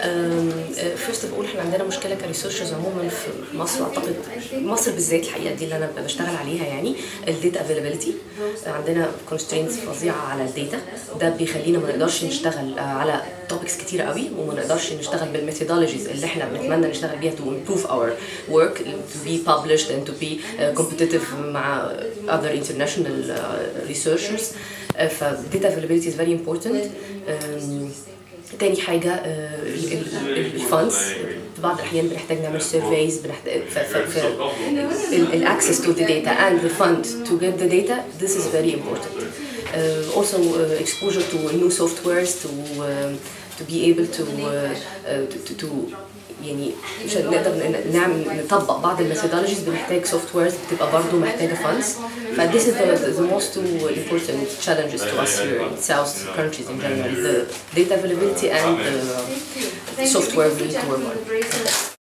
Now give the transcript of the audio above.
فيرست اوف اول احنا عندنا مشكله كريسيرشرز عموما في مصر اعتقد مصر بالذات الحقيقه دي اللي انا بشتغل عليها يعني الداتا افيلابيلتي عندنا كونسترينتس فظيعه على الداتا ده بيخلينا ما نقدرش نشتغل على توبكس كتيره قوي وما نقدرش نشتغل بالميثودولوجيز اللي احنا بنتمنى نشتغل بيها to improve our work to be published and to be uh, competitive مع other international uh, researchers uh, ف data availability is very important um, تاني حاجة الفاندز في بعض الأحيان بنحتاج نعمل سيرفيز بنحتاج الاكسس to the data and the fund to get the data this is very important uh, also uh, exposure to new softwares to uh, to be able to uh, to, to, to يعني عشان نقدر نعمل نطبق بعض الميثودولوجيز بنحتاج سوفت ويرز بتبقى برضه محتاجه فاندز ف this is the, the most two important challenges to us here in South countries in general the data availability and the software we need to work on.